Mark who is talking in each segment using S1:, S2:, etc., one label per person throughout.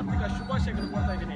S1: ಆರ್ಥಿಕ ಶುಭಾಶಯಗಳು ಕೊಡ್ತಾ ಇದ್ದೀನಿ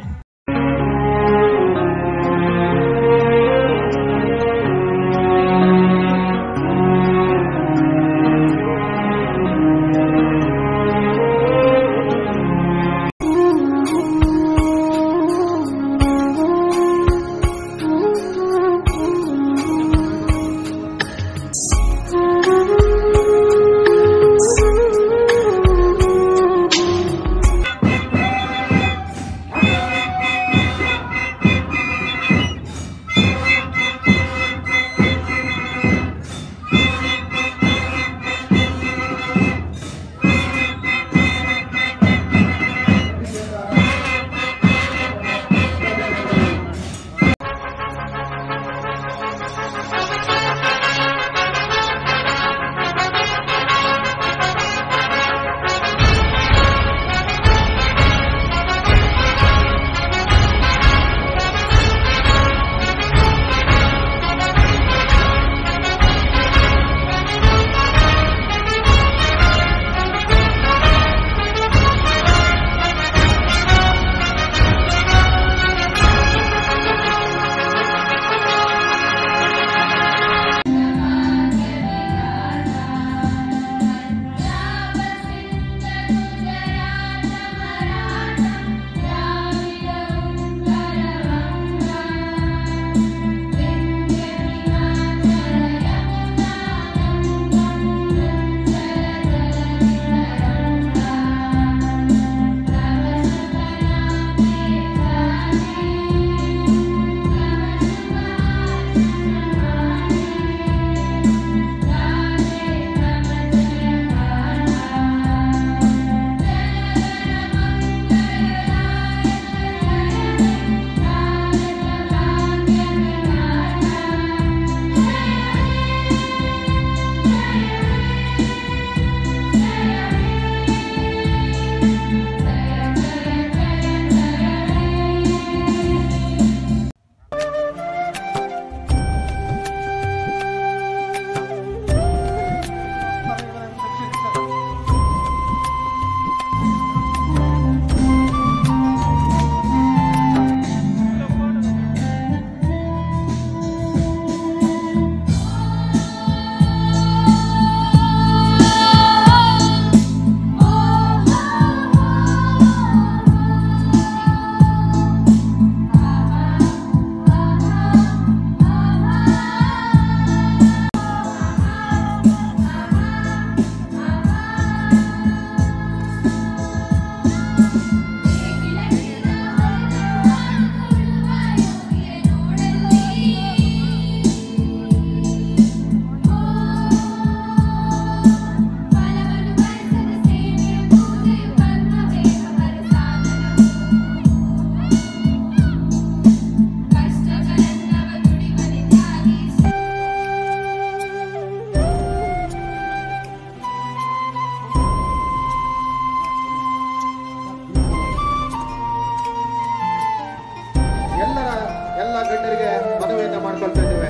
S2: ಎಲ್ಲರ ಎಲ್ಲ ಗಣ್ಯರಿಗೆ ಮನವಿಯನ್ನ ಮಾಡ್ಕೊಳ್ತಾ ಇದ್ದೇವೆ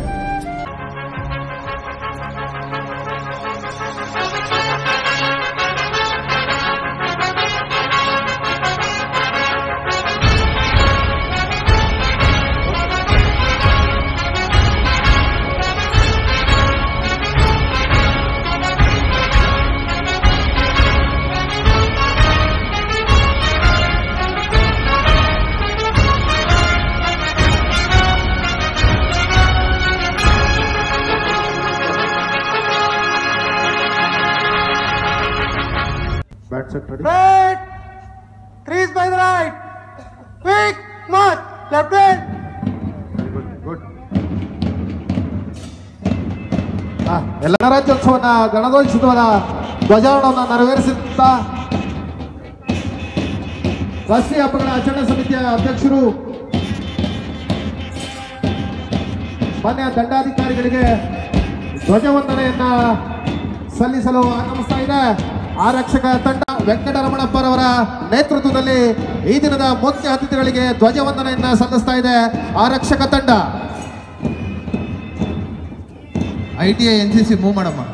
S2: bat set ready
S3: Right. Crease by the right. Quick march. Left hand.
S2: Good good ಎಲ್ಲ ರಾಜ್ಯೋತ್ಸವನ ಗಣರಾಜ್ಯೋತ್ಸವದ ಧ್ವಜಾರೋಹಣವನ್ನು ನೆರವೇರಿಸುತ್ತಾ ರಾಷ್ಟ್ರೀಯ ಹಬ್ಬಗಳ ಆಚರಣಾ ಸಮಿತಿಯ ಅಧ್ಯಕ್ಷರು ಮಾನ್ಯ ದಂಡಾಧಿಕಾರಿಗಳಿಗೆ ಧ್ವಜವಂದನೆಯನ್ನ ಸಲ್ಲಿಸಲು ಆಗಮಿಸ್ತಾ ಇದೆ ಆರಕ್ಷಕ ತಂಡ ವೆಂಕಟರಮಣಪ್ಪರವರ ನೇತೃತ್ವದಲ್ಲಿ ಈ ದಿನದ ಮುಖ್ಯ ಅತಿಥಿಗಳಿಗೆ ಧ್ವಜವಂದನೆಯನ್ನ ಸಲ್ಲಿಸ್ತಾ ಇದೆ ಆರಕ್ಷಕ ತಂಡ
S4: I T I N C C move ಮಾಡಮ್ಮ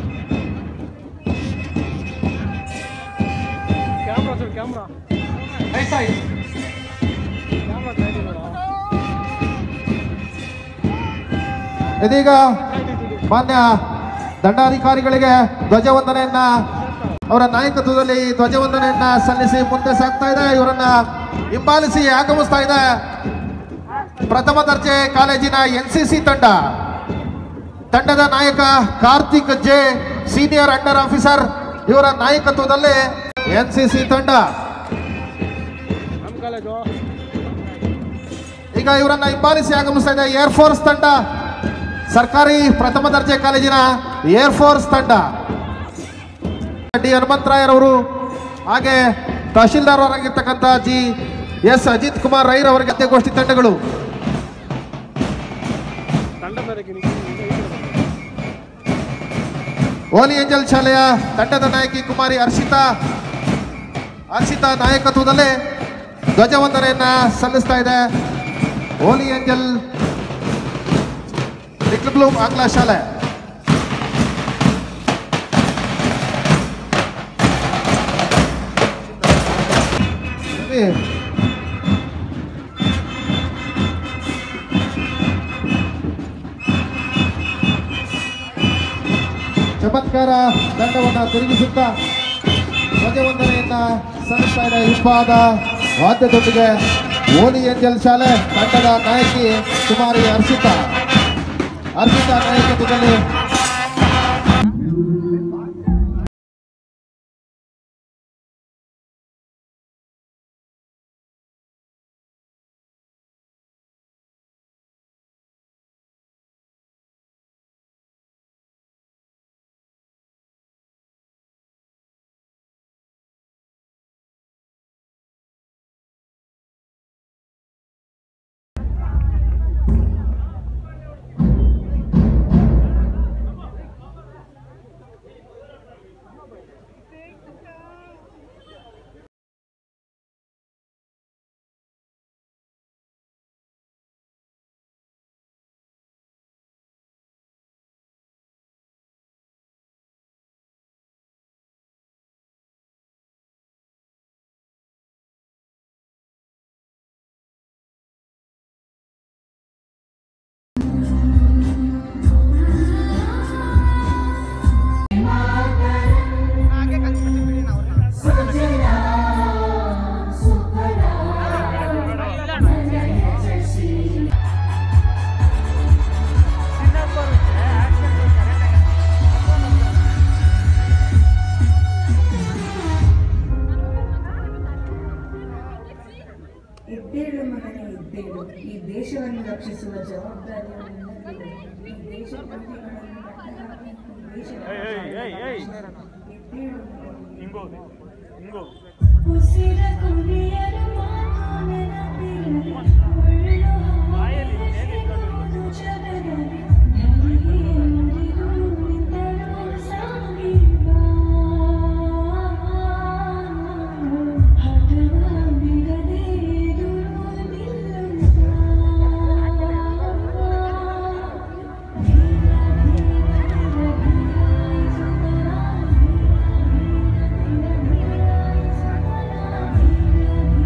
S1: camera sir camera
S3: right side
S2: ಇದೀಗ ಮಾನ್ಯ ದಂಡಾಧಿಕಾರಿಗಳಿಗೆ ಧ್ವಜವಂದನೆಯನ್ನ ಅವರ ನಾಯಕತ್ವದಲ್ಲಿ ಧ್ವಜವಂದನೆಯನ್ನ ಸಲ್ಲಿಸಿ ಮುಂದೆ ಸಾಗ್ತಾ ಇದೆ ಇವರನ್ನ ಹಿಂಬಾಲಿಸಿ ಆಗಮಿಸ್ತಾ ಇದೆ ಪ್ರಥಮ ದರ್ಜೆ ಕಾಲೇಜಿನ ಎನ್ ಸಿ ಸಿ ತಂಡ ತಂಡದ ನಾಯಕ Karthik J senior under officer ಇವರ ನಾಯಕತ್ವದಲ್ಲಿ ಎನ್ ಸಿ ಸಿ ತಂಡ ಈಗ ಇವರನ್ನ ಹಿಂಬಾಲಿಸಿ ಆಗಮಿಸ್ತಾ ಇದೆ ಏರ್ ಫೋರ್ಸ್ ತಂಡ ಸರ್ಕಾರಿ ಪ್ರಥಮ ದರ್ಜೆ ಕಾಲೇಜಿನ ಏರ್ ಫೋರ್ಸ್ ತಂಡ ಡಿ ಹನುಮಂತರಾಯರವರು ಹಾಗೆ ತಹಶೀಲ್ದಾರ್ ಅವರಾಗಿರ್ತಕ್ಕಂಥ ಜಿ ಎಸ್ ಅಜಿತ್ ಕುಮಾರ್ ರೈರ್ ಅವರಿಗೆ ಅತ್ಯಗೋಷ್ಠಿ ತಂಡಗಳು ಓಲಿ ಏಂಜಲ್ ಶಾಲೆಯ ತಂಡದ ನಾಯಕಿ ಕುಮಾರಿ ಹರ್ಷಿತಾ ಹರ್ಷಿತಾ ನಾಯಕತ್ವದಲ್ಲೇ ಧ್ವಜವಂದನೆಯನ್ನ ಸಲ್ಲಿಸ್ತಾ ಇದೆ ಓಲಿ ಏಂಜಲ್ ಲಿಟ್ಲ್ ಬ್ಲೂಮ್ ಆಂಗ್ಲ ಶಾಲೆ ರವಿ, ಚಮತ್ಕಾರ ದಂಡವನ್ನ ತಿರುಗಿಸುತ್ತಾ ಧ್ವಜವಂದನೆಯನ್ನ ಸಲ್ಲಿಸ್ತಾ ಇದೆ ಹಿಂಪಾದ ವಾದ್ಯದೊಂದಿಗೆ ಓಲಿ ಏಂಜಲ್ ಶಾಲೆ ತಂಡದ ನಾಯಕಿ ಕುಮಾರಿ ಹರ್ಷಿತಾ ಹರ್ಷಿತಾ ನಾಯಕತ್ವದಲ್ಲಿ
S1: ಎದ್ದೇಳು ಮಗನೇ ಎದ್ದೇಳು ಈ ದೇಶವನ್ನು ರಕ್ಷಿಸುವ ಜವಾಬ್ದಾರಿಯನ್ನು ನಿನ್ನದಿದೆ. ಈ ದೇಶದ್ರೋಹಿಗಳನ್ನು ಮಟ್ಟಹಾಕಿ ಈ ದೇಶದ ಎದ್ದೇಳು ಮಗನೇ
S5: ಉಸಿರ ಕುಡಿಯಲು ಮಾತು ನೆನಪಿರಲಿ ಒಳ್ಳು ಹಾಗೆ ಸಿಗುವುದು ಜಗದಲ್ಲಿ ನನಗೆ ನುಡಿದು ನಿಂತರೂ ಸಾಗಿಲ್ಲ ಹಠವ ಬಿಡದೆ ಎದುರು ನಿಲ್ಲುತ್ತ ಧೀರ ಧೀರ ಧೀರ ಧೀರ ಧೀರ ಧೀರ ಧೀರ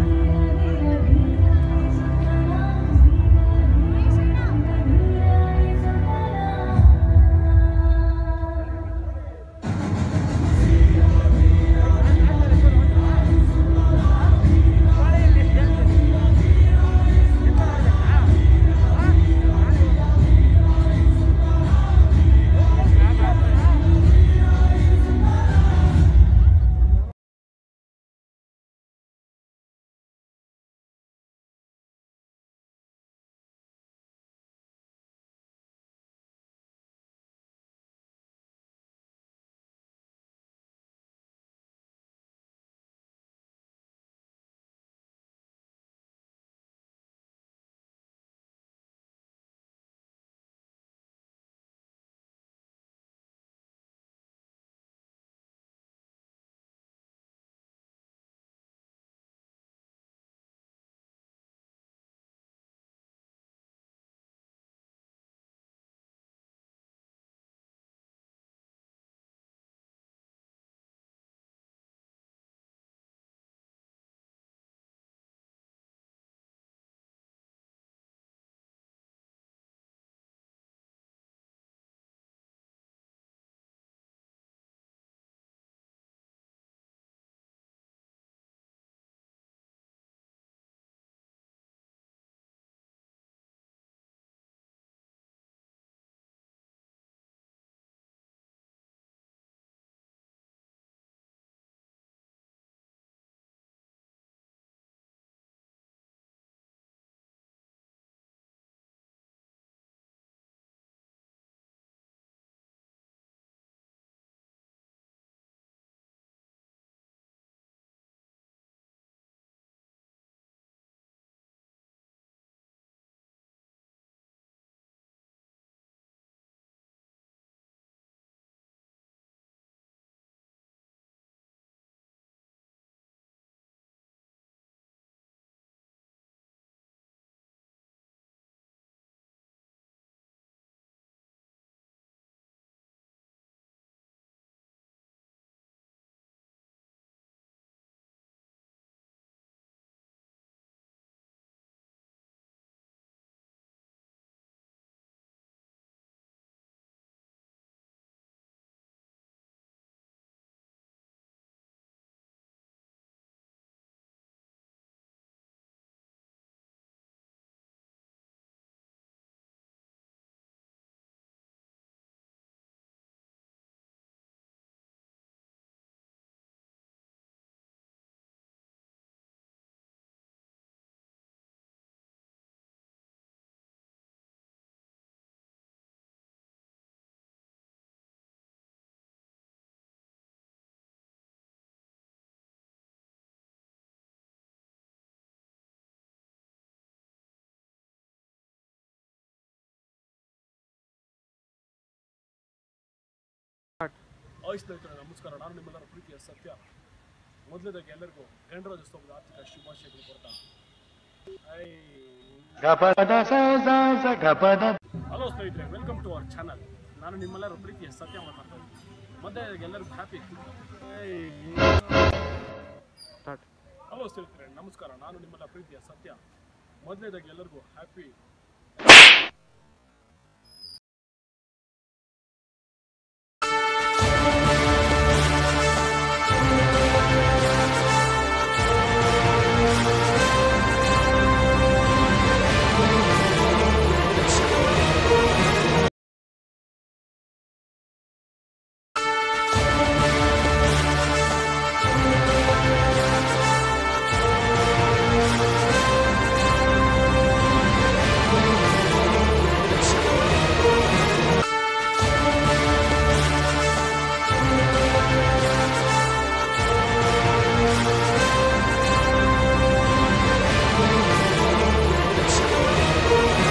S6: ಹಾಯ್ ಸ್ನೇಹಿತರೆ ನಮಸ್ಕಾರ ನಾನು ನಿಮ್ಮೆಲ್ಲರ ಪ್ರೀತಿಯ ಸತ್ಯ ಮೊದಲದಾಗಿ ಎಲ್ಲರಿಗೂ ಗಣರಾಜ್ಯೋತ್ಸವದ ಆರ್ಥಿಕ ಶುಭಾಶಯಗಳು ಕೊಡ್ತಾ ಹಲೋ ಸ್ನೇಹಿತರೆ ವೆಲ್ಕಮ್ ಟು ಅವರ್ ಚಾನಲ್ ನಾನು ನಿಮ್ಮೆಲ್ಲರ ಪ್ರೀತಿಯ ಸತ್ಯ ಮಾತಾಡ್ತಾ ಇದ್ದೀನಿ ಮೊದಲದಾಗಿ ಎಲ್ಲರಿಗೂ ಹ್ಯಾಪಿ ಹಲೋ ಸ್ನೇಹಿತರೆ ನಮಸ್ಕಾರ ನಾನು ನಿಮ್ಮೆಲ್ಲ ಪ್ರೀತಿಯ ಸತ್ಯ ಮೊದಲನೇದಾಗಿ ಎಲ್ಲರಿಗೂ ಹ್ಯಾಪಿ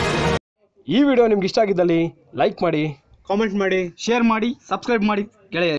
S7: ಈ ವಿಡಿಯೋ ನಿಮ್ಗೆ ಇಷ್ಟ ಆಗಿದ್ದಲ್ಲಿ ಲೈಕ್ ಮಾಡಿ
S3: ಕಾಮೆಂಟ್ ಮಾಡಿ ಶೇರ್ ಮಾಡಿ ಸಬ್ಸ್ಕ್ರೈಬ್ ಮಾಡಿ ಗೆಳೆಯ